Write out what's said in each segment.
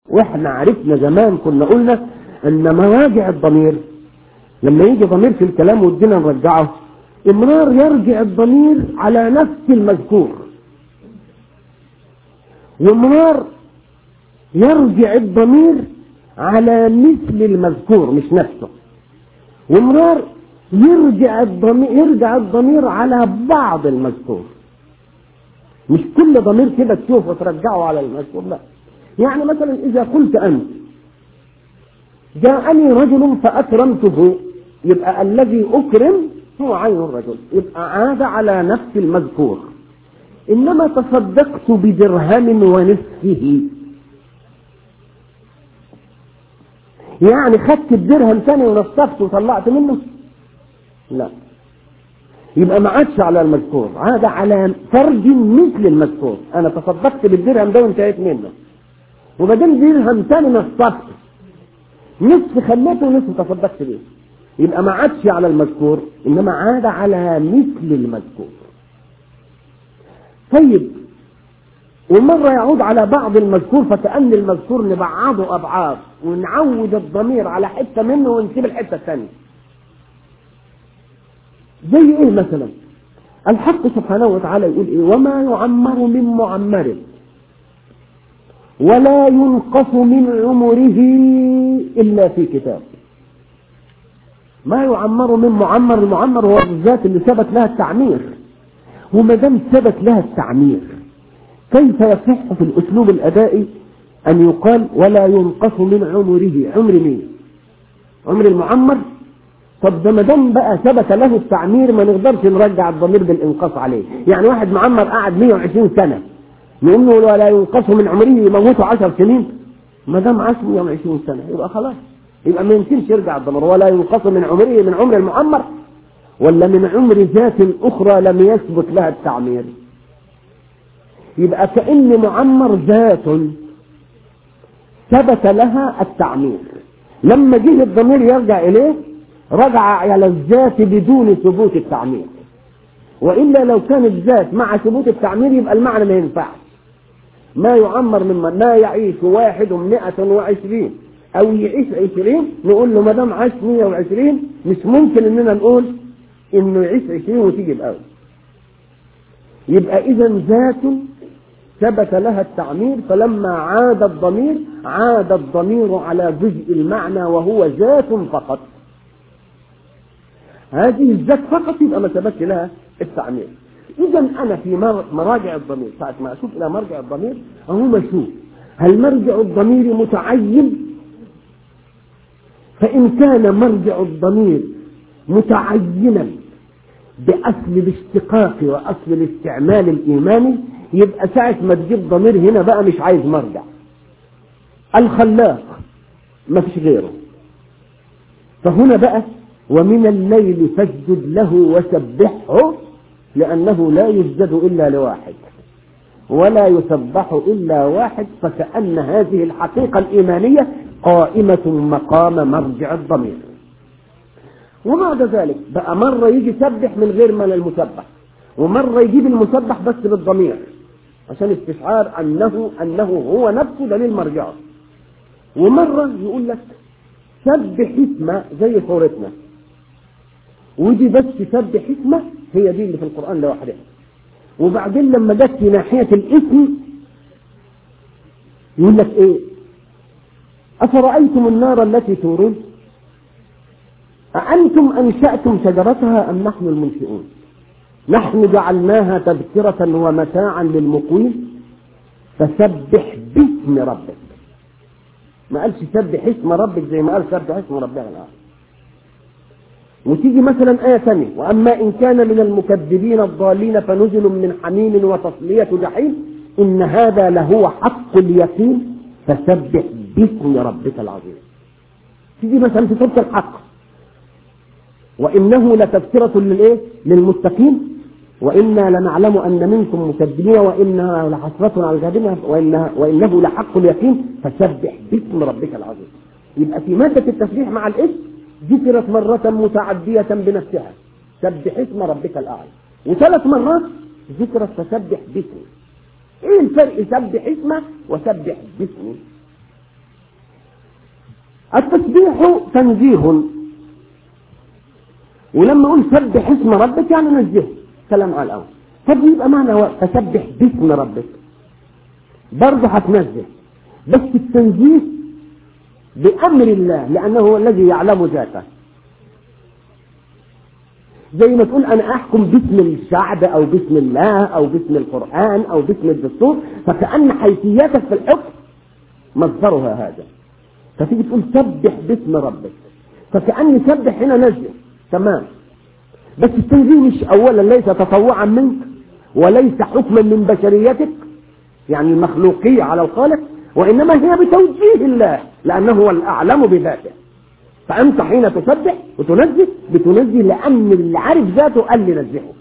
واحنا عرفنا زمان كنا قلنا ان مراجع الضمير لما يجي ضمير في الكلام ودينا نرجعه امرار يرجع الضمير على نفس المذكور وامرار يرجع الضمير على مثل المذكور مش نفسه وامرار يرجع الضمير يرجع الضمير على بعض المذكور مش كل ضمير كده تشوفه وترجعه على المذكور لا يعني مثلا اذا قلت انت جاءني رجل فاكرمته يبقى الذي اكرم هو عين الرجل يبقى عاد على نفس المذكور انما تصدقت بدرهم ونصفه يعني خدت الدرهم ثاني ونصفته وطلعت منه لا يبقى ما عادش على المذكور عاد على فرج مثل المذكور انا تصدقت بالدرهم ده وانتهيت منه وبعدين درهم ثاني نصفته نصف خليته ونصف تصدقت بيه يبقى ما عادش على المذكور انما عاد على مثل المذكور طيب ومرة يعود على بعض المذكور فكأن المذكور نبعضه أبعاد ونعود الضمير على حتة منه ونسيب الحتة الثانية زي ايه مثلا الحق سبحانه وتعالى يقول ايه وما يعمر من معمر ولا ينقص من عمره إلا في كتاب ما يعمر من معمر المعمر هو الذات اللي ثبت لها التعمير وما دام ثبت لها التعمير كيف يصح في الأسلوب الأدائي أن يقال ولا ينقص من عمره عمر مين عمر المعمر طب ده ما دام بقى ثبت له التعمير ما نقدرش نرجع الضمير بالانقاص عليه يعني واحد معمر قعد 120 سنه نقول له ولا ينقص من عمره يموته 10 سنين ما دام عاش 120 سنه يبقى خلاص يبقى ما يمكنش يرجع الضمير ولا ينقص من عمره من عمر المعمر ولا من عمر ذات اخرى لم يثبت لها التعمير يبقى كأن معمر ذات ثبت لها التعمير لما جه الضمير يرجع إليه رجع على الذات بدون ثبوت التعمير وإلا لو كان الذات مع ثبوت التعمير يبقى المعنى ما ينفعش ما يعمر مما ما يعيش واحد مئة وعشرين أو يعيش عشرين نقول له ما دام عاش مئة وعشرين مش ممكن إننا نقول إنه يعيش عشرين وتيجي الأول يبقى إذا ذات ثبت لها التعمير فلما عاد الضمير عاد الضمير على جزء المعنى وهو ذات فقط هذه الذات فقط يبقى ما ثبتش لها التعمير اذا انا في مراجع الضمير ساعه ما اشوف الى مرجع الضمير اهو اشوف هل مرجع الضمير متعين فان كان مرجع الضمير متعينا باصل الاشتقاق واصل الاستعمال الايماني يبقى ساعة ما تجيب ضمير هنا بقى مش عايز مرجع الخلاق ما فيش غيره فهنا بقى ومن الليل فاسجد له وسبحه لأنه لا يسجد إلا لواحد ولا يسبح إلا واحد فكأن هذه الحقيقة الإيمانية قائمة مقام مرجع الضمير وبعد ذلك بقى مرة يجي يسبح من غير من المسبح ومرة يجيب المسبح بس بالضمير عشان استشعار أنه أنه هو نفسه دليل مرجعه ومرة يقول لك سبح اسمه زي صورتنا ودي بس سبح اسمه هي دي اللي في القرآن لوحدها وبعدين لما جت في ناحية الاسم يقول لك ايه أفرأيتم النار التي تورون أأنتم أنشأتم شجرتها أم نحن المنشئون نحن جعلناها تذكرة ومتاعا للمقيم فسبح باسم ربك ما قالش سبح اسم ربك زي ما قال سبح اسم ربك الآن وتيجي مثلا آية ثانية وأما إن كان من المكذبين الضالين فنزل من حميم وتصلية جحيم إن هذا لهو حق اليقين فسبح باسم ربك العظيم تيجي مثلا في سورة الحق وإنه لتذكرة للإيه؟ للمتقين وإنا لنعلم أن منكم مكذبين وإنها لحسرة على الكاذبين وإنها وإنه لحق اليقين فسبح باسم ربك العظيم يبقى في مادة التسبيح مع الاسم ذكرت مرة متعدية بنفسها سبح اسم ربك الأعلى وثلاث مرات ذكرت فسبح باسمه ايه الفرق سبح اسمه وسبح باسمه التسبيح تنزيه ولما اقول سبح اسم ربك يعني نزهه كلام على الاول طب يبقى معنى فسبح باسم ربك برضه هتنزه بس التنزيه بأمر الله لأنه هو الذي يعلم ذاته زي ما تقول أنا أحكم باسم الشعب أو باسم الله أو باسم القرآن أو باسم الدستور فكأن حيثياتك في الحكم مصدرها هذا فتيجي تقول سبح باسم ربك فكأني سبح هنا نزل تمام بس التنزيه مش أولا ليس تطوعا منك وليس حكما من بشريتك يعني المخلوقية على الخالق وإنما هي بتوجيه الله لأنه هو الأعلم بذاته فأنت حين تسبح وتنزه بتنزه لأن اللي عارف ذاته قال لي نزهه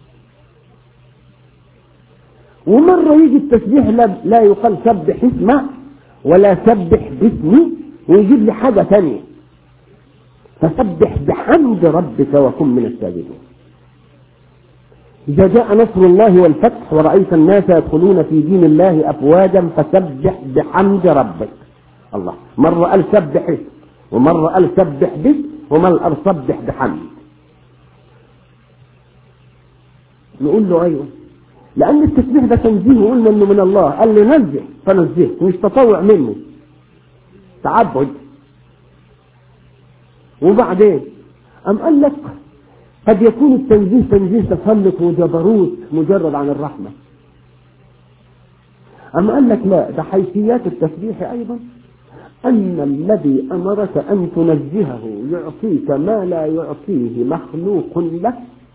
ومرة يجي التسبيح لا, لا يقال سبح اسمه ولا سبح باسمي ويجيب لي حاجة ثانية فسبح بحمد ربك وكن من الساجدين إذا جاء نصر الله والفتح ورأيت الناس يدخلون في دين الله أفواجا فسبح بحمد ربك الله مرة قال سبح اسم ومرة قال سبح باسم ومرة قال سبح بحمد نقول له أيوه لأن التسبيح ده تنزيه وقلنا إنه من الله قال لي نزه فنزهت مش تطوع منه تعبد وبعدين أم قال لك قد يكون التنزيه تنزيه تسلط وجبروت مجرد عن الرحمة أما قال لك لا ده حيثيات التسبيح أيضا أن الذي أمرك أن تنزهه يعطيك ما لا يعطيه مخلوق لك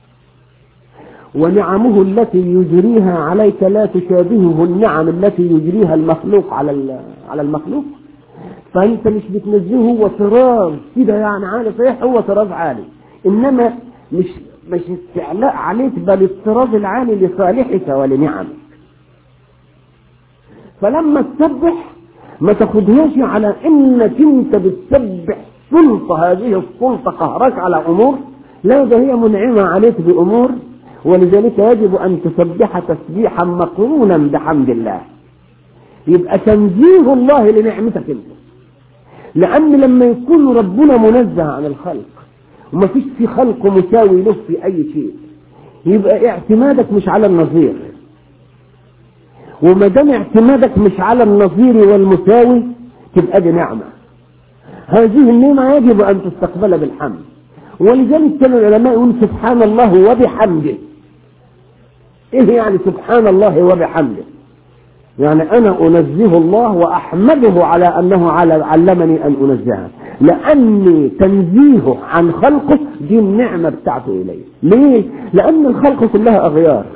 ونعمه التي يجريها عليك لا تشابهه النعم التي يجريها المخلوق على على المخلوق فأنت مش بتنزهه هو طراز كده يعني عالي صحيح هو طراز عالي إنما مش مش استعلاء عليك بل الطراز العالي لصالحك ولنعمك فلما تسبح ما تاخدهاش على انك انت بتسبح سلطة هذه السلطة قهرك على امور لا ده هي منعمة عليك بامور ولذلك يجب ان تسبح تسبيحا مقرونا بحمد الله يبقى تنزيه الله لنعمتك انت لان لما يكون ربنا منزه عن الخلق وما فيش في خلق مساوي له في اي شيء يبقى اعتمادك مش على النظير وما دام اعتمادك مش على النظير والمساوي تبقى دي نعمة هذه النعمة يجب أن تستقبل بالحمد ولذلك كان العلماء يقول سبحان الله وبحمده ايه يعني سبحان الله وبحمده يعني انا انزه الله واحمده على انه علمني ان انزهه لاني تنزيهه عن خلقه دي النعمه بتاعته الي ليه لان الخلق كلها اغيار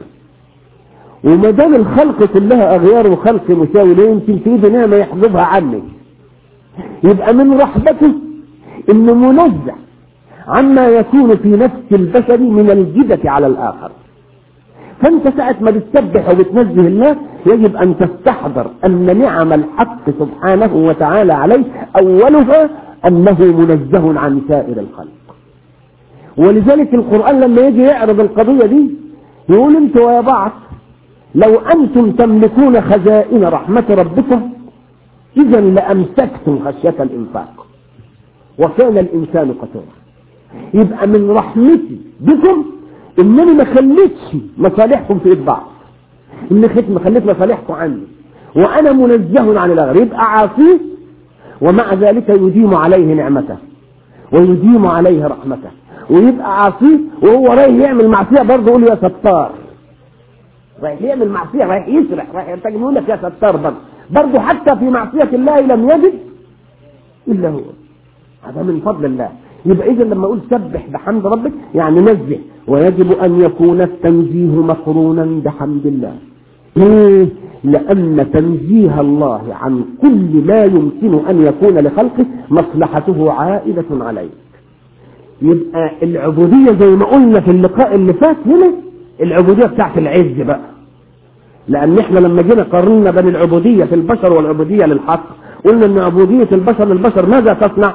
وما دام الخلق كلها اغيار وخلق مساوي لا يمكن في ايده نعمه يحجبها عني يبقى من رحمته انه منزه عما يكون في نفس البشر من الجدة على الاخر فانت ساعة ما بتسبح وبتنزه الله يجب ان تستحضر ان نعم الحق سبحانه وتعالى عليه اولها انه منزه عن سائر الخلق ولذلك القرآن لما يجي يعرض القضية دي يقول انتوا يا بعض لو انتم تملكون خزائن رحمة ربكم اذا لامسكتم خشية الانفاق وكان الانسان قتورا يبقى من رحمتي بكم انني ما خليتش مصالحكم في ايد بعض اني خليت مصالحكم عني وانا منزه عن الاغر يبقى عاصيه ومع ذلك يديم عليه نعمته ويديم عليه رحمته ويبقى عاصيه وهو رايح يعمل معصيه برضه يقول يا ستار رايح يعمل معصيه رايح يسرح رايح يرتجل يقول لك يا ستار برضه برضه حتى في معصيه الله لم يجد الا هو هذا من فضل الله يبقى اذا لما اقول سبح بحمد ربك يعني نزه ويجب ان يكون التنزيه مقرونا بحمد الله ليه لان تنزيه الله عن كل ما يمكن ان يكون لخلقه مصلحته عائدة عليه يبقى العبودية زي ما قلنا في اللقاء اللي فات هنا العبودية بتاعت العز بقى لان احنا لما جينا قارنا بين العبودية في البشر والعبودية للحق قلنا ان عبودية البشر للبشر ماذا تصنع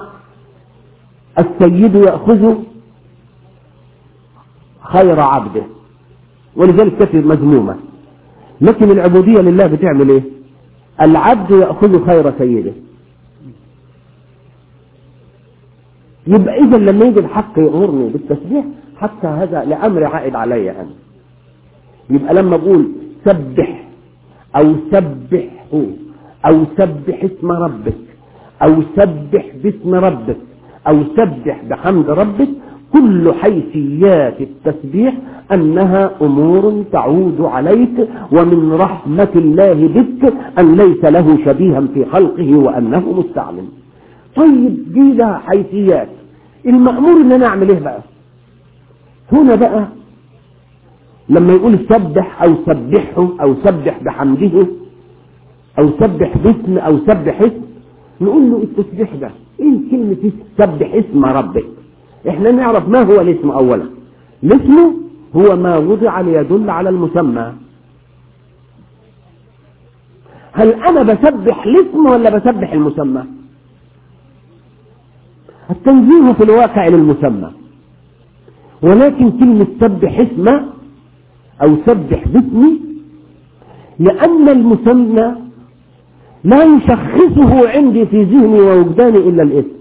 السيد يأخذ خير عبده ولذلك كثير مذمومة لكن العبودية لله بتعمل ايه العبد يأخذ خير سيده يبقى إذا لما يجي الحق يأمرني بالتسبيح حتى هذا لأمر عائد علي أنا يبقى لما أقول سبح أو سبحه أو سبح اسم ربك أو سبح باسم ربك أو سبح بحمد ربك كل حيثيات التسبيح أنها أمور تعود عليك ومن رحمة الله بك أن ليس له شبيها في خلقه وأنه مستعلم طيب دي لها حيثيات المأمور ان انا اعمل ايه بقى هنا بقى لما يقول سبح او سبحه او سبح بحمده او سبح باسم او سبح اسم نقول له التسبيح ده ايه كلمة سبح اسم ربك احنا نعرف ما هو الاسم اولا الاسم هو ما وضع ليدل على المسمى هل انا بسبح الاسم ولا بسبح المسمى التنزيه في الواقع للمسمى ولكن كلمة سبح اسم أو سبح باسمي لأن المسمى لا يشخصه عندي في ذهني ووجداني إلا الاسم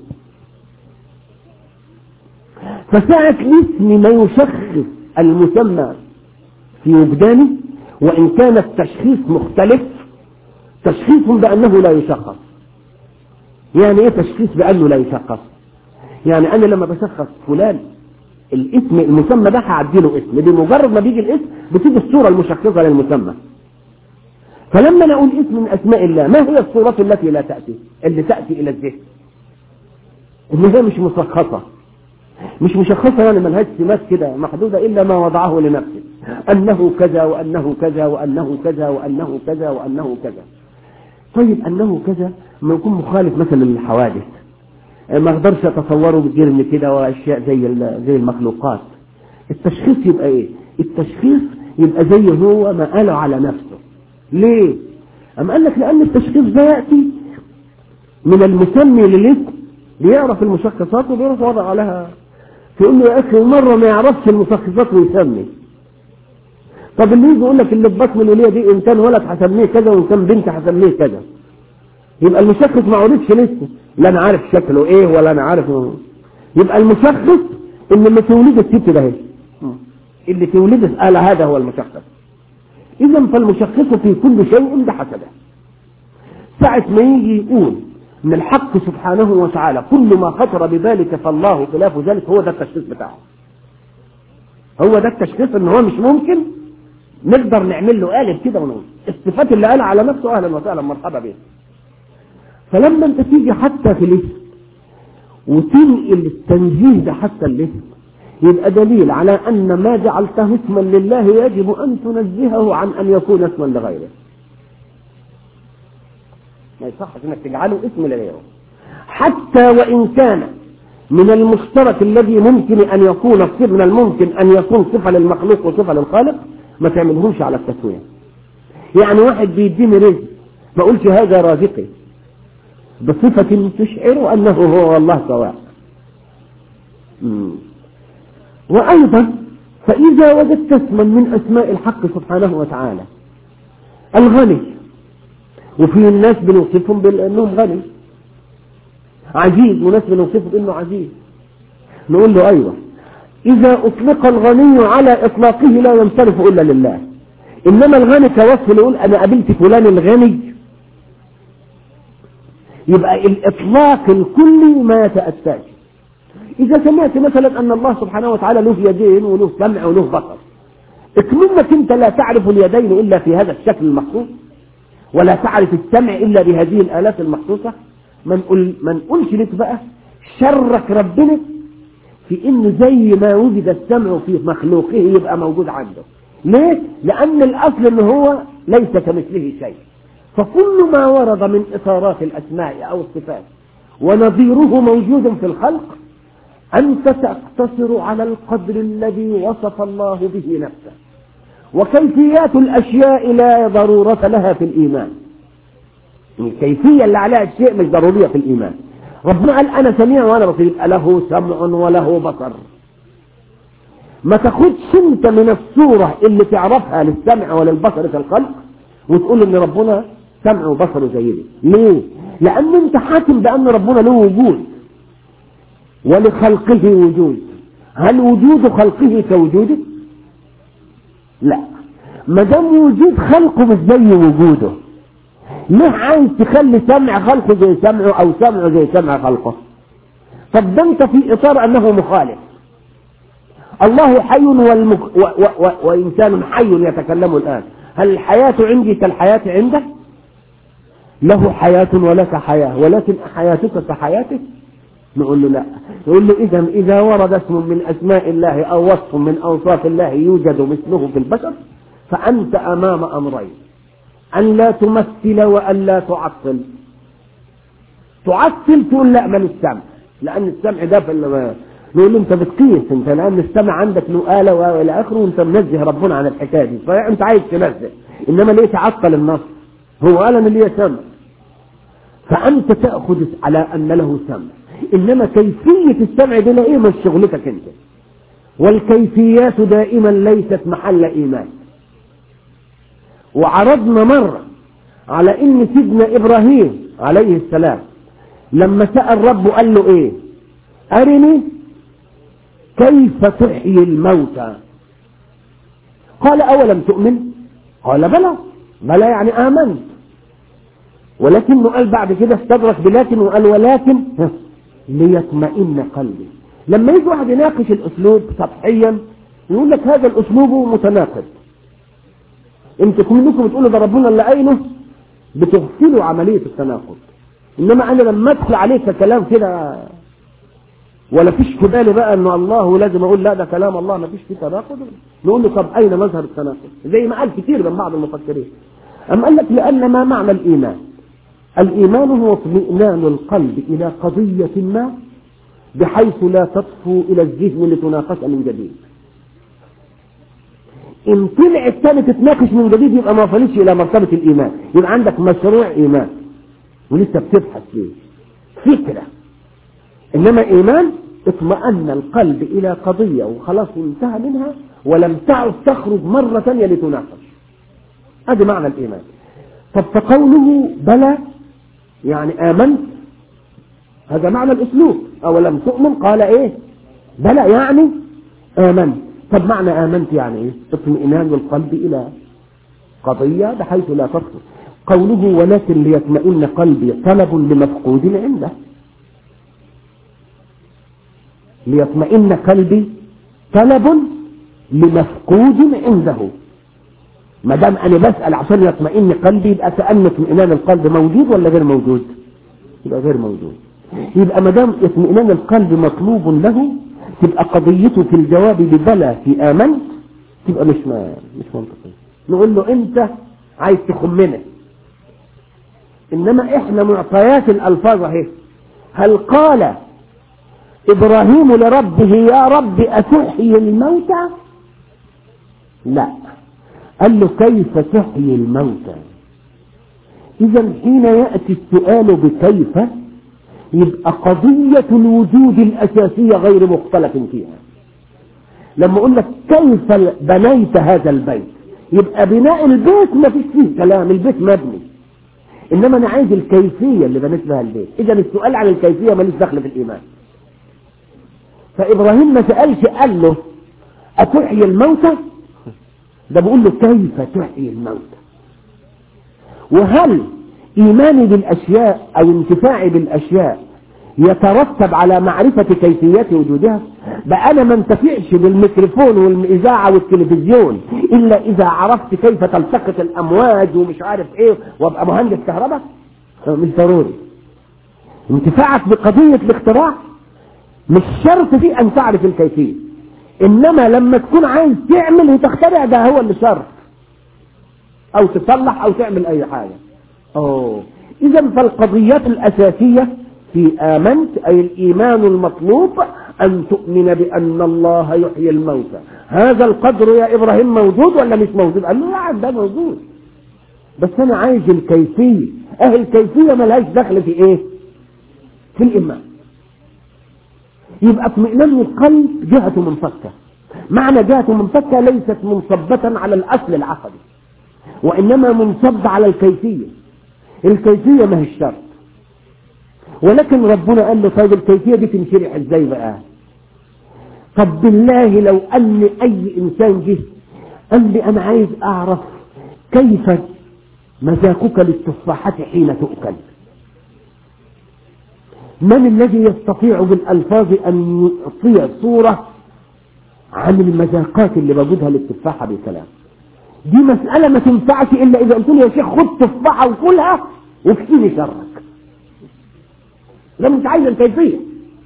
فساعة الاسم ما يشخص المسمى في وجداني وإن كان التشخيص مختلف تشخيص بأنه لا يشخص يعني ايه تشخيص بأنه لا يشخص يعني انا لما بشخص فلان الاسم المسمى ده هعدله اسم بمجرد ما بيجي الاسم بتيجي الصوره المشخصه للمسمى فلما نقول اسم من اسماء الله ما هي الصورة التي لا تأتي اللي تأتي الى الذهن ان هي مش مشخصة مش مشخصة يعني ملهاش سمات كده محدودة الا ما وضعه لنفسه انه كذا وانه كذا وانه كذا وانه كذا وانه كذا طيب انه كذا ما يكون مخالف مثلا للحوادث ما اقدرش اتصوره بجرم كده واشياء زي زي المخلوقات التشخيص يبقى ايه التشخيص يبقى زي هو ما قاله على نفسه ليه أم قال لك لأن التشخيص ده يأتي من المسمي للاسم بيعرف المشخصات وبيعرف وضع لها تقول له يا أخي مرة ما يعرفش المشخصات ويسمي طب اللي يجي يقول لك اللي في بطن الولية دي إن كان ولد هسميه كذا وإن كان بنت هسميه كذا يبقى المشخص ما عرفش لسه لا أنا عارف شكله إيه ولا أنا عارف يبقى المشخص إن اللي تولد الست ده هي اللي تولد قال هذا هو المشخص إذا فالمشخص في كل شيء بحسبه ساعة ما يجي يقول من الحق سبحانه وتعالى كل ما خطر بذلك فالله خلاف ذلك هو ده التشخيص بتاعه هو ده التشخيص ان هو مش ممكن نقدر نعمل له قالب كده ونقول الصفات اللي قالها على نفسه اهلا وسهلا مرحبا به فلما انت تيجي حتى في الاسم وتنقل التنزيه ده حتى الاسم يبقى دليل على أن ما جعلته اسما لله يجب أن تنزهه عن أن يكون اسما لغيره ما يصحش أنك تجعله اسم لغيره حتى وإن كان من المشترك الذي ممكن أن يكون من الممكن أن يكون صفة للمخلوق وصفة للخالق ما تعملهمش على التسوية يعني واحد بيديني رزق ما اقولش هذا رازقي بصفة تشعر أنه هو الله سواء وأيضا فإذا وجدت اسما من أسماء الحق سبحانه وتعالى الغني وفي الناس بنوصفهم بأنهم غني عزيز وناس بنوصفه بأنه عزيز نقول له أيوة إذا أطلق الغني على إطلاقه لا ينصرف إلا لله إنما الغني كوصف يقول أنا قابلت فلان الغني يبقى الإطلاق الكلي ما يتأتاش إذا سمعت مثلا أن الله سبحانه وتعالى له يدين وله سمع وله بصر اكمنك أنت لا تعرف اليدين إلا في هذا الشكل المخصوص ولا تعرف السمع إلا بهذه الآلات المخصوصة ما نقول ما نقولش لك بقى شرك ربنا في إنه زي ما وجد السمع في مخلوقه يبقى موجود عنده ليه؟ لأن الأصل إن هو ليس كمثله شيء فكل ما ورد من إطارات الأسماء أو الصفات ونظيره موجود في الخلق أنت تقتصر على القدر الذي وصف الله به نفسه وكيفيات الأشياء لا ضرورة لها في الإيمان الكيفية اللي عليها الشيء مش ضرورية في الإيمان ربنا قال أنا سميع وأنا بصير له سمع وله بصر ما تاخدش انت من الصورة اللي تعرفها للسمع وللبصر في الخلق وتقول ان ربنا سمع وبصر زي دي ليه لان انت حاكم بان ربنا له وجود ولخلقه وجود هل وجود خلقه كوجوده لا ما دام وجود خلقه مش زي وجوده ليه عايز تخلي سمع خلقه زي سمعه او سمعه زي سمع خلقه طب ده انت في اطار انه مخالف الله حي والمك... و... و... و... وإنسان حي يتكلم الآن هل الحياة عندي كالحياة عندك له حياة ولك حياة ولكن حياتك كحياتك نقول له لا نقول له إذا إذا ورد اسم من أسماء الله أو وصف من أوصاف الله يوجد مثله في البشر فأنت أمام أمرين أن لا تمثل وأن لا تعطل تعطل تقول لا من السمع لأن السمع ده في نقول له انت بتقيس انت لان السمع عندك له آلة والى اخره وانت منزه ربنا عن الحكايه دي فانت عايز تنزه انما ليه تعطل النص هو قال انا ليه سمع فانت تاخذ على ان له سمع انما كيفيه السمع دي ايه مش شغلتك انت والكيفيات دائما ليست محل ايمان وعرضنا مره على ان سيدنا ابراهيم عليه السلام لما سال ربه قال له ايه ارني كيف تحيي الموتى قال أولم تؤمن قال بلى بلى يعني آمنت ولكنه قال بعد كده استدرك بلكن وقال ولكن ليطمئن قلبي لما يجي واحد يناقش الأسلوب سطحيا يقول لك هذا الأسلوب متناقض انتوا كلكم بتقولوا ده ربنا اللي قايله بتغفلوا عملية التناقض انما انا لما ادخل عليك كلام كده ولا فيش في بالي بقى ان الله لازم اقول لا ده كلام الله ما فيش فيه تناقض نقول له طب اين مظهر التناقض زي ما قال كتير من بعض المفكرين اما قال لك لان ما معنى الايمان الايمان هو اطمئنان القلب الى قضيه ما بحيث لا تطفو الى الذهن لتناقش من جديد ان طلع الثاني تتناقش من جديد يبقى ما وصلتش الى مرتبه الايمان يبقى عندك مشروع ايمان ولسه بتبحث فيه فكره انما ايمان اطمأن القلب إلى قضية وخلاص انتهى منها ولم تعد تخرج مرة ثانية لتناقش هذا معنى الإيمان طب فقوله بلى يعني آمنت هذا معنى الأسلوب أولم تؤمن قال إيه بلى يعني آمنت طب معنى آمنت يعني إيه اطمئنان القلب إلى قضية بحيث لا تخرج قوله ولكن ليطمئن قلبي طلب لمفقود عنده ليطمئن قلبي طلب لمفقود عنده ما دام انا بسال عشان يطمئن قلبي يبقى كان اطمئنان القلب موجود ولا غير موجود؟ يبقى غير موجود يبقى ما دام اطمئنان القلب مطلوب له تبقى قضيته في الجواب ببلى في امنت تبقى مش ما مش منطقيه نقول له انت عايز تخمنا انما احنا معطيات الالفاظ اهي هل قال إبراهيم لربه يا رب أتحيي الموتى لا قال له كيف تحيي الموتى إذا حين يأتي السؤال بكيف يبقى قضية الوجود الأساسية غير مختلف فيها لما أقول لك كيف بنيت هذا البيت يبقى بناء البيت ما فيش فيه كلام البيت مبني إنما أنا عايز الكيفية اللي بنيت بها البيت إذا السؤال عن الكيفية ماليش دخل في الإيمان فإبراهيم ما سألش قال له أتحيي الموتى ده بيقول له كيف تحيي الموتى وهل إيماني بالأشياء أو انتفاعي بالأشياء يترتب على معرفة كيفيات وجودها بقى أنا ما انتفعش بالميكروفون والإذاعة والتلفزيون إلا إذا عرفت كيف تلتقط الأمواج ومش عارف إيه وأبقى مهندس كهرباء مش ضروري انتفاعك بقضية الاختراع مش شرط في أن تعرف الكيفية إنما لما تكون عايز تعمل وتخترع ده هو اللي شرط أو تصلح أو تعمل أي حاجة أوه إذا فالقضيات الأساسية في آمنت أي الإيمان المطلوب أن تؤمن بأن الله يحيي الموتى هذا القدر يا إبراهيم موجود ولا مش موجود قال له لا ده موجود بس أنا عايز الكيفية أهل الكيفية ملهاش دخل في إيه في الإيمان يبقى اطمئنان القلب جهته منفكة معنى جهته منفكة ليست منصبة على الأصل العقدي وإنما منصب على الكيفية الكيفية ما هي الشرط ولكن ربنا قال له طيب الكيفية دي تنشرح ازاي بقى طب بالله لو أن أي إنسان جه قال لي أنا عايز أعرف كيف مذاقك للتفاحة حين تؤكل من الذي يستطيع بالألفاظ أن يعطي صورة عن المذاقات اللي بوجودها للتفاحة بالكلام دي مسألة ما تنفعش إلا إذا قلت لي يا شيخ خد تفاحة وكلها وكفيني شرك لا مش عايز الكيفية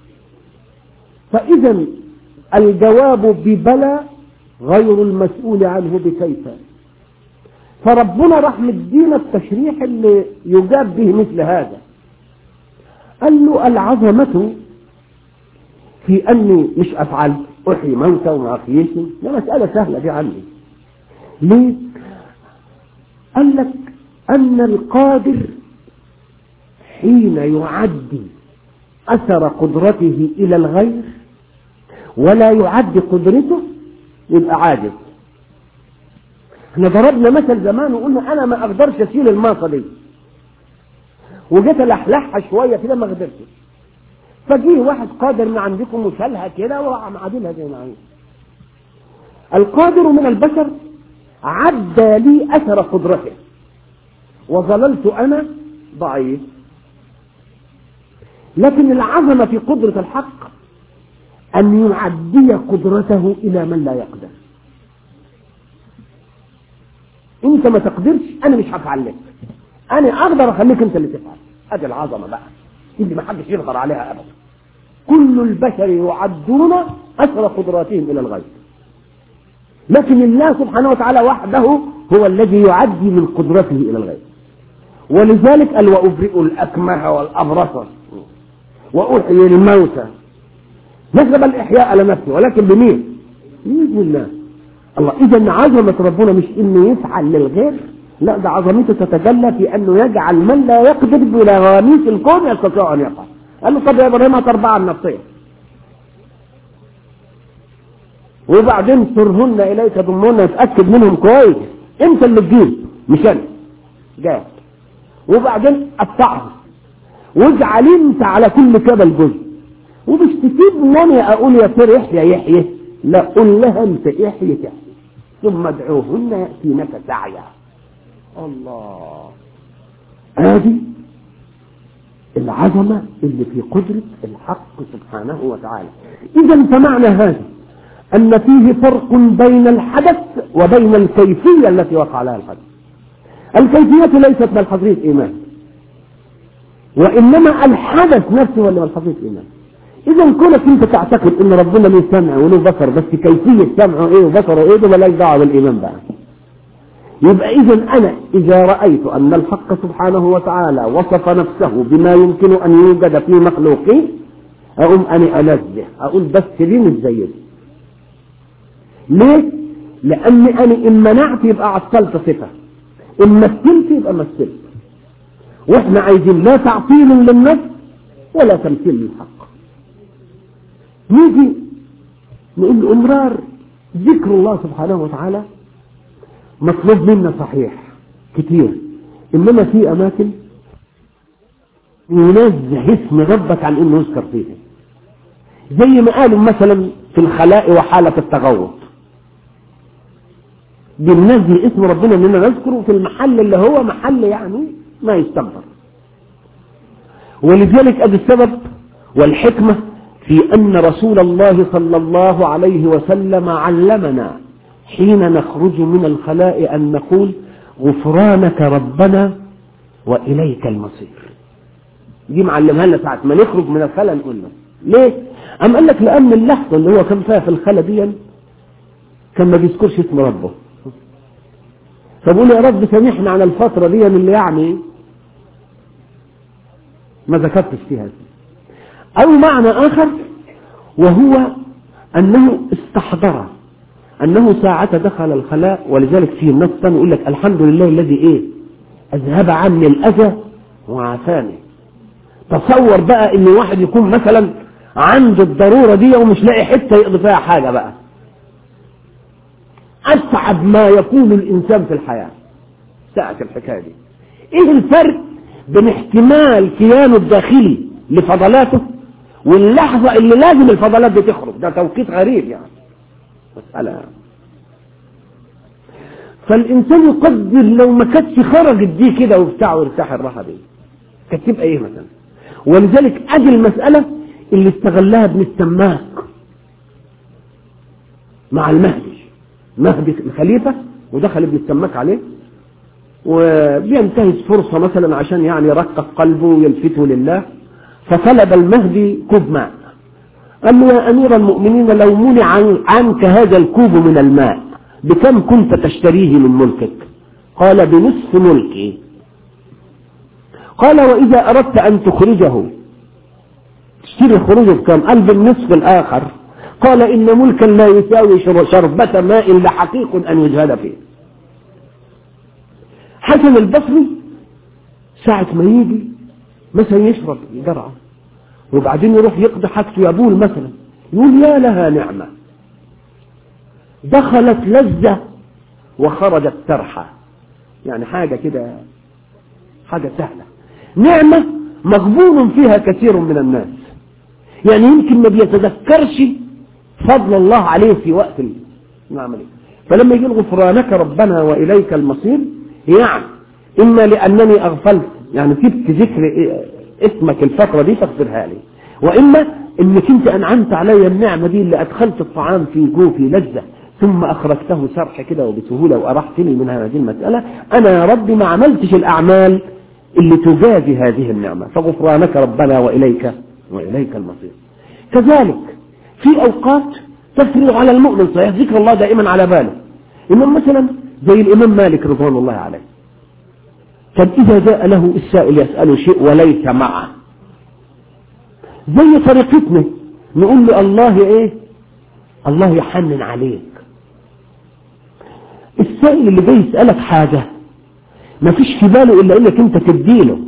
فإذا الجواب ببلى غير المسؤول عنه بكيف فربنا راح مدينا التشريح اللي يجاب به مثل هذا قال له العظمة في أني مش أفعل أحيي موتى وما أحييش ده مسألة سهلة دي عني ليه؟ قال لك أن القادر حين يعدي أثر قدرته إلى الغير ولا يعد قدرته يبقى عاجز احنا ضربنا مثل زمان وقلنا انا ما اقدرش اشيل الماصه دي وجيت الحلحها شويه كده ما قدرتش فجيه واحد قادر من عندكم وشالها كده وراح عادلها زي ما عايز القادر من البشر عدى لي اثر قدرته وظللت انا ضعيف لكن العظمه في قدره الحق ان يعدي قدرته الى من لا يقدر انت ما تقدرش انا مش هفعل لك انا اقدر اخليك انت اللي تفعل ادي العظمه بقى اللي ما حدش يقدر عليها ابدا كل البشر يعدون اثر قدراتهم الى الغيب لكن الله سبحانه وتعالى وحده هو الذي يعدي من قدرته الى الغيب ولذلك قال وابرئ الاكمه والابرص واحيي الموتى نسب الاحياء لنفسه ولكن بمين؟ باذن الله الله اذا عظمه ربنا مش انه يفعل للغير لا ده عظمته تتجلى في انه يجعل من لا يقدر بلغاميس الكون يستطيع ان يفعل قال له طب يا ابراهيم اربعه النفسيه وبعدين صرهن اليك ضمهن اتاكد منهم كويس انت اللي تجيب مش انا جاب وبعدين قطعهم واجعل انت على كل كبل جزء ومش تسيبني انا اقول يا طير يحيى يحيى لا قل لها انت احيى تحيى ثم ادعوهن ياتينك سعيا الله هذه العظمة اللي في قدرة الحق سبحانه وتعالى إذا فمعنى هذا أن فيه فرق بين الحدث وبين الكيفية التي وقع لها الحدث الكيفية ليست ملحظية إيمان وإنما الحدث نفسه هو اللي ملحظية إيمان إذا كونك أنت تعتقد أن ربنا له سمع وله بصر بس كيفية سمعه إيه وبصره إيه ده ملاش دعوة بالإيمان بقى يبقى إذا أنا إذا رأيت أن الحق سبحانه وتعالى وصف نفسه بما يمكن أن يوجد في مخلوقه أقوم أنا أنزه أقول بس دي مش زي دي ليه؟ لأني أنا إن منعت يبقى عطلت صفة إن مثلت يبقى مثلت وإحنا عايزين لا تعطيل للنفس ولا تمثيل للحق نيجي نقول له امرار ذكر الله سبحانه وتعالى مطلوب منا صحيح كتير انما في اماكن ينزه اسم ربك عن انه يذكر فيها زي ما قالوا مثلا في الخلاء وحالة التغوط بننزه اسم ربنا اننا نذكره في المحل اللي هو محل يعني ما يستنبر ولذلك ادي السبب والحكمة في ان رسول الله صلى الله عليه وسلم علمنا حين نخرج من الخلاء أن نقول غفرانك ربنا وإليك المصير دي معلمها لنا ساعة ما نخرج من الخلاء نقول له ليه؟ أم قال لك لأن اللحظة اللي هو كان فيها في الخلاء دي كان ما بيذكرش اسم ربه فبقول يا رب سامحنا على الفترة دي اللي يعني ما ذكرتش فيها أو معنى آخر وهو أنه استحضر أنه ساعة دخل الخلاء ولذلك في النص يقول لك الحمد لله الذي إيه أذهب عني الأذى وعافاني تصور بقى إن واحد يكون مثلا عنده الضرورة دي ومش لاقي حتة يقضي فيها حاجة بقى أسعد ما يكون الإنسان في الحياة ساعة الحكاية دي إيه الفرق بين احتمال كيانه الداخلي لفضلاته واللحظة اللي لازم الفضلات دي تخرج ده توقيت غريب يعني مسألة فالإنسان يقدر لو ما كانتش خرجت دي كده وبتاع وارتاح الراحة دي كانت تبقى ايه مثلا ولذلك ادي المسألة اللي استغلها ابن السماك مع المهدي مهدي الخليفة ودخل ابن السماك عليه وبينتهز فرصة مثلا عشان يعني يرقق قلبه ويلفته لله فطلب المهدي كوب ماء قال له يا أمير المؤمنين لو منع عنك هذا الكوب من الماء بكم كنت تشتريه من ملكك قال بنصف ملكي قال وإذا أردت أن تخرجه تشتري خروجه بكم قال بالنصف الآخر قال إن ملكا لا يساوي شربة ماء لحقيق أن يجهل فيه حسن البصري ساعة ما يجي مثلا يشرب جرعة وبعدين يروح يقضي حاجته يبول مثلا يقول يا لها نعمة دخلت لذة وخرجت ترحة يعني حاجة كده حاجة سهلة نعمة مغبون فيها كثير من الناس يعني يمكن ما بيتذكرش فضل الله عليه في وقت العملية فلما يقول غفرانك ربنا وإليك المصير يعني إما لأنني أغفلت يعني سبت ذكر اسمك الفترة دي فاغفرها لي وإما إنك أنت أنعمت علي النعمة دي اللي أدخلت الطعام في جوفي لذة ثم أخرجته سرح كده وبسهولة وأرحتني من هذه المسألة أنا يا ربي ما عملتش الأعمال اللي تجازي هذه النعمة فغفرانك ربنا وإليك وإليك المصير كذلك في أوقات تفرغ على المؤمن صحيح ذكر الله دائما على باله إنما مثلا زي الإمام مالك رضوان الله عليه طب إذا جاء له السائل يسأله شيء وليس معه زي طريقتنا نقول له الله إيه الله يحنن عليك السائل اللي جاي يسألك حاجة ما فيش في باله إلا إنك أنت تديله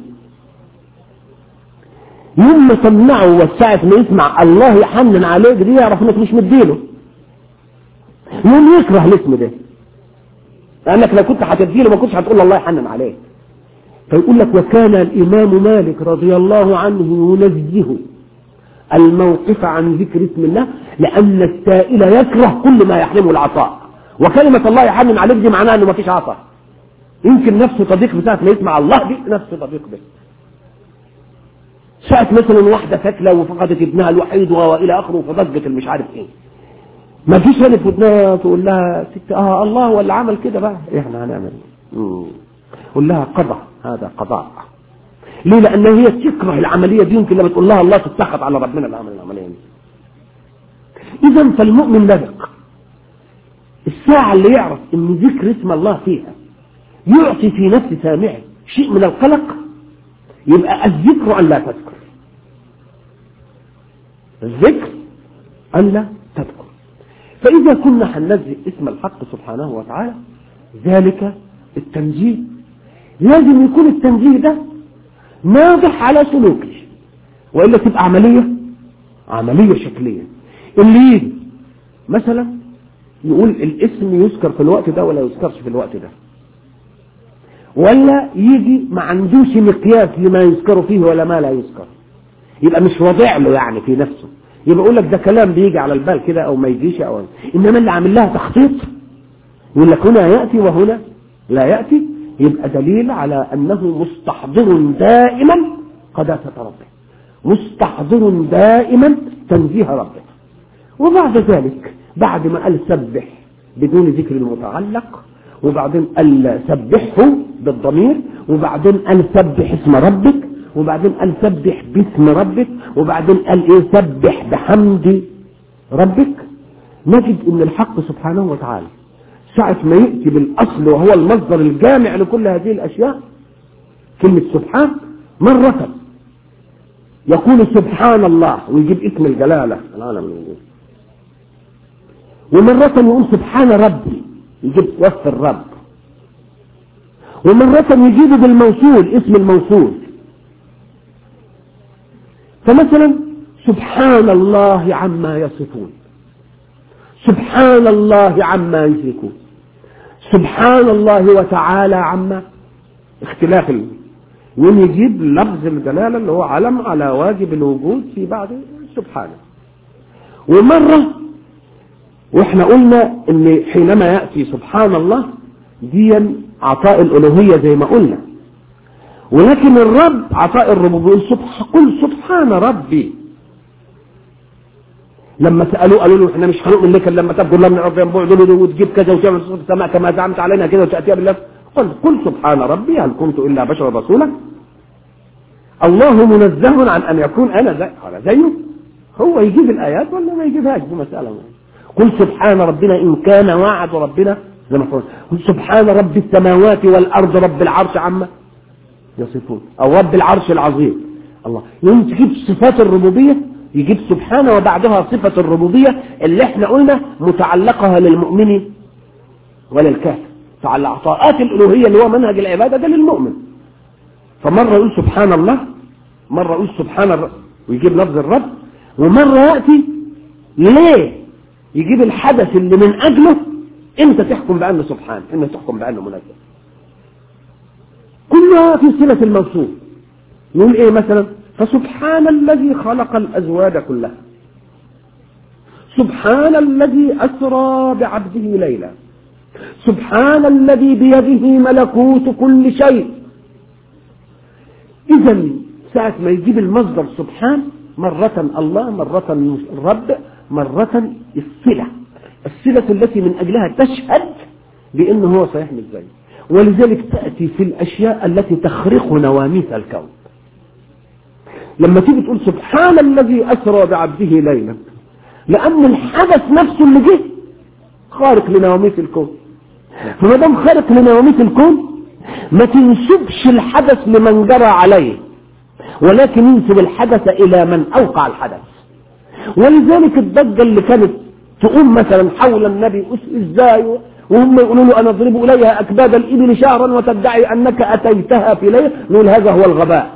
يوم ما تمنعه وساعة ما يسمع الله يحنن عليك دي يعرف انك مش مديله يوم يكره الاسم ده لانك لو كنت هتديله ما كنتش هتقول الله يحنن عليك فيقول لك وكان الامام مالك رضي الله عنه ينزه الموقف عن ذكر اسم الله لان السائل يكره كل ما يحرمه العطاء وكلمة الله يحنن عليك دي معناها انه ما فيش عطاء يمكن نفسه تضيق بساعة ما يسمع الله دي نفسه تضيق به ساعة مثلا واحدة فتلة وفقدت ابنها الوحيد والى اخره فضجت المش عارف ايه ما فيش هنا في ابنها تقول لها ست اه الله هو اللي عمل كده بقى احنا هنعمل ايه قول لها قضاء هذا قضاء ليه لان هي تكره العملية دي يمكن لما تقول لها الله تتخذ على ربنا اللي عمل العملية دي اذا فالمؤمن لبق الساعة اللي يعرف ان ذكر اسم الله فيها يعطي في نفس سامعه شيء من القلق يبقى الذكر أن لا تذكر الذكر أن لا تذكر فإذا كنا هننزل اسم الحق سبحانه وتعالى ذلك التنزيه لازم يكون التنزيه ده ناضح على سلوكه وإلا تبقى عملية عملية شكلية اللي يجي مثلا يقول الاسم يذكر في الوقت ده ولا يذكرش في الوقت ده ولا يجي ما عندوش مقياس لما يذكر فيه ولا ما لا يذكر يبقى مش واضع له يعني في نفسه يبقى يقول لك ده كلام بيجي على البال كده او ما يجيش او انما اللي عامل لها تخطيط يقول لك هنا ياتي وهنا لا ياتي يبقى دليل على انه مستحضر دائما قداسه ربه مستحضر دائما تنزيه ربه وبعد ذلك بعد ما قال سبح بدون ذكر المتعلق وبعدين قال سبحه بالضمير وبعدين قال سبح اسم ربك وبعدين قال سبح باسم ربك وبعدين قال ايه سبح بحمد ربك نجد ان الحق سبحانه وتعالى ساعة ما يأتي بالأصل وهو المصدر الجامع لكل هذه الأشياء كلمة سبحان مرة يقول سبحان الله ويجيب اسم الجلالة العالم الوجود ومرة يقول سبحان ربي يجيب وصف الرب ومرة يجيبه بالموصول اسم الموصول فمثلا سبحان الله عما يصفون سبحان الله عما يشركون سبحان الله وتعالى عما اختلاف ال... ونجيب لفظ الجلالة اللي هو علم على واجب الوجود في بعد سبحانه ومرة واحنا قلنا ان حينما يأتي سبحان الله ديا عطاء الألوهية زي ما قلنا ولكن الرب عطاء الربوبية سبح قل سبحان ربي لما سألوه قالوا له احنا مش هنؤمن لك لما تقول لنا رب ينبوع دول وتجيب كذا وتعمل صوت السماء كما زعمت علينا كذا وتأتي بالله قل قل سبحان ربي هل كنت إلا بشر رسولا الله منزه عن أن يكون أنا زي أنا زيه هو يجيب الآيات ولا ما يجيبهاش دي مسألة قل سبحان ربنا إن كان وعد ربنا زي ما قلنا قل سبحان رب السماوات والأرض رب العرش عما يصفون أو رب العرش العظيم الله يوم تجيب صفات الربوبية يجيب سبحانه وبعدها صفة الربوبية اللي احنا قلنا متعلقها للمؤمن وللكافر عطاءات الألوهية اللي هو منهج العبادة ده للمؤمن فمرة يقول سبحان الله مرة يقول سبحان الرب ويجيب لفظ الرب ومرة يأتي ليه يجيب الحدث اللي من أجله انت تحكم بأنه سبحان انت تحكم بأنه منزه كلها في صلة الموصول نقول ايه مثلا فسبحان الذي خلق الأزواج كلها سبحان الذي أسرى بعبده ليلا سبحان الذي بيده ملكوت كل شيء إذا ساعة ما يجيب المصدر سبحان مرة الله مرة الرب مرة الصلة الصلة التي من أجلها تشهد بأنه هو صحيح مش زيه ولذلك تأتي في الأشياء التي تخرق نواميس الكون لما تيجي تقول سبحان الذي أسرى بعبده ليلا لأن الحدث نفسه اللي جه خارق لنواميس الكون فما دام خارق لنواميس الكون ما تنسبش الحدث لمن جرى عليه ولكن ينسب الحدث إلى من أوقع الحدث ولذلك الضجة اللي كانت تقوم مثلا حول النبي ازاي وهم يقولوا له أنا أضرب إليها أكباد الإبل شهرا وتدعي أنك أتيتها في ليلة نقول هذا هو الغباء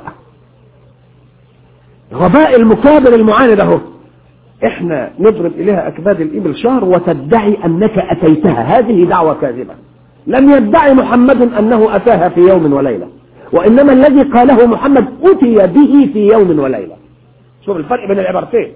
غباء المكابر المعاند اهو احنا نضرب اليها اكباد الابل شهر وتدعي انك اتيتها هذه دعوة كاذبة لم يدعي محمد انه اتاها في يوم وليلة وانما الذي قاله محمد اتي به في يوم وليلة شوف الفرق بين العبارتين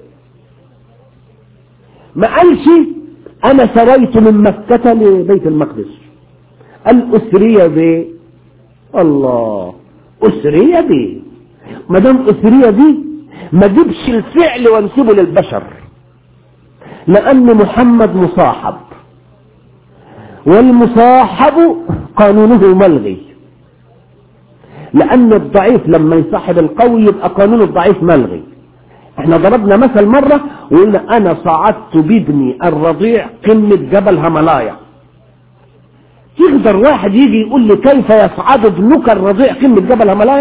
ما قالش انا سريت من مكة لبيت المقدس قال اسري ب الله اسري ب ما دام اسري به ما جيبش الفعل وانسبه للبشر لأن محمد مصاحب والمصاحب قانونه ملغي لأن الضعيف لما يصاحب القوي يبقى قانون الضعيف ملغي احنا ضربنا مثل مرة وقلنا أنا صعدت بابني الرضيع قمة جبل هملايا يقدر واحد يجي يقول لي كيف يصعد ابنك الرضيع قمة جبل هملايا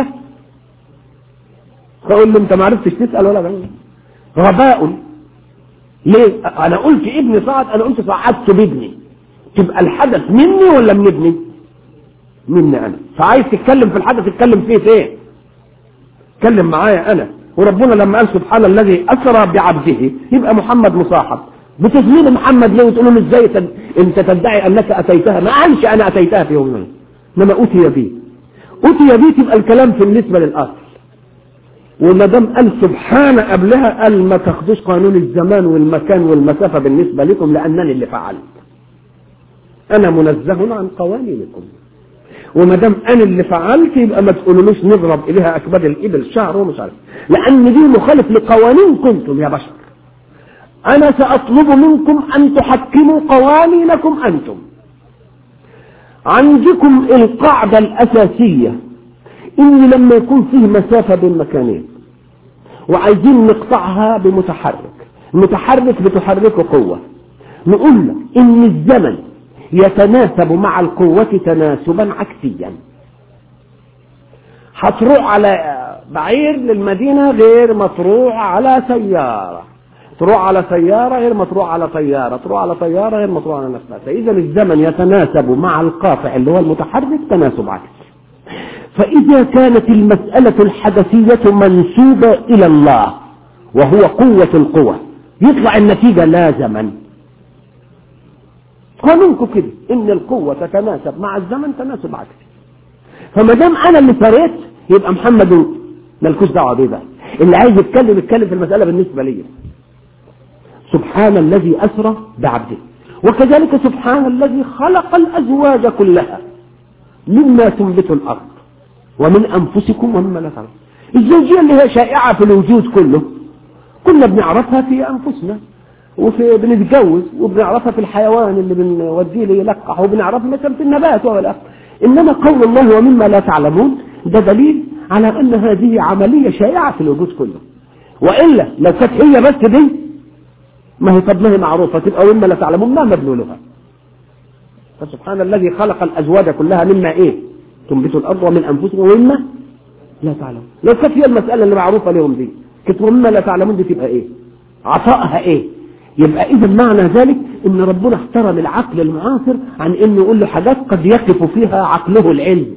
فأقول له انت ما عرفتش تسأل ولا غير غباء ليه انا قلت ابني صعد انا قلت صعدت بابني تبقى الحدث مني ولا من ابني مني انا فعايز تتكلم في الحدث تتكلم فيه فين اتكلم معايا انا وربنا لما قال سبحان الذي اسرى بعبده يبقى محمد مصاحب بتسمين محمد ليه وتقول له ازاي تد... انت تدعي انك اتيتها ما قالش انا اتيتها في يوم انما اتي بي اتي بي تبقى الكلام في النسبه للاصل وما دام قال سبحان قبلها قال ما تاخدوش قانون الزمان والمكان والمسافة بالنسبة لكم لأنني اللي فعلت أنا منزه عن قوانينكم وما دام أنا اللي فعلت يبقى ما تقولولوش نضرب إليها أكباد الإبل شهر ومش عارف لأن دي مخالف لقوانين كنتم يا بشر أنا سأطلب منكم أن تحكموا قوانينكم أنتم عندكم القاعدة الأساسية إن لما يكون فيه مسافة بين مكانين وعايزين نقطعها بمتحرك المتحرك بتحركه قوة نقول له إن الزمن يتناسب مع القوة تناسبا عكسيا هتروح على بعير للمدينة غير ما تروح على سيارة تروح على سيارة غير ما تروح على طيارة تروح على طيارة غير ما تروح على نفسها فإذا الزمن يتناسب مع القاطع اللي هو المتحرك تناسب عكسي فإذا كانت المسألة الحدثية منسوبة إلى الله وهو قوة القوى يطلع النتيجة لا زمن قانونكم كده إن القوة تتناسب مع الزمن تناسب عكسي فما دام أنا اللي فريت يبقى محمد مالكوش دعوه بيه بقى اللي عايز يتكلم يتكلم في المساله بالنسبه لي سبحان الذي اسرى بعبده وكذلك سبحان الذي خلق الازواج كلها مما تنبت الارض ومن انفسكم ومما لا تعلمون الزوجيه اللي هي شائعه في الوجود كله كنا بنعرفها في انفسنا وفي بنتجوز وبنعرفها في الحيوان اللي بنوديه ليلقح وبنعرفها مثلا في النبات ولا انما قول الله ومما لا تعلمون ده دليل على ان هذه عمليه شائعه في الوجود كله والا لو كانت هي بس دي ما هي طب ما هي معروفه تبقى ومما لا تعلمون ما مدلولها فسبحان الذي خلق الازواج كلها مما ايه تنبت الارض ومن انفسكم ومما لا تعلمون لو كانت هي المساله اللي معروفه لهم دي كانت ومما لا تعلمون دي تبقى ايه عطائها ايه يبقى اذا معنى ذلك ان ربنا احترم العقل المعاصر عن انه يقول له حاجات قد يقف فيها عقله العلمي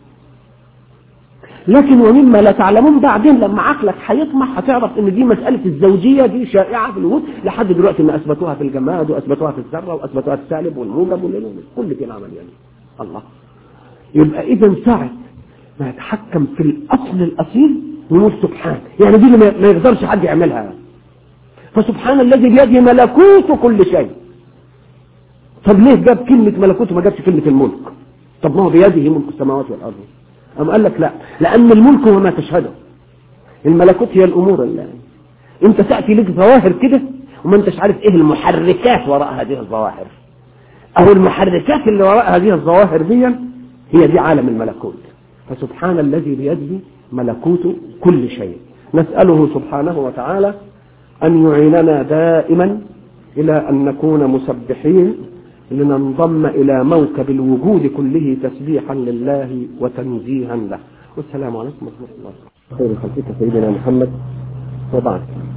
لكن ومما لا تعلمون بعدين لما عقلك هيطمح هتعرف ان دي مسألة الزوجية دي شائعة في الوجود لحد دلوقتي ما اثبتوها في الجماد واثبتوها في الذرة واثبتوها في السالب والموجب والليل كل كده عمل يعني الله يبقى اذا ساعة ما يتحكم في الاصل الاصيل نقول سبحان يعني دي اللي ما يقدرش حد يعملها فسبحان الذي بيده ملكوت كل شيء طب ليه جاب كلمة ملكوت وما جابش كلمة الملك طب ما هو بيده ملك السماوات والأرض أم قال لك لا لأن الملك هو ما تشهده الملكوت هي الأمور اللي أنت تأتي لك ظواهر كده وما أنتش عارف إيه المحركات وراء هذه الظواهر أو المحركات اللي وراء هذه الظواهر دي هي دي عالم الملكوت فسبحان الذي بيده ملكوت كل شيء نسأله سبحانه وتعالى أن يعيننا دائما إلى أن نكون مسبحين لننضم إلى موكب الوجود كله تسبيحا لله وتنزيها له والسلام عليكم ورحمة الله خير خلقك سيدنا محمد وبعد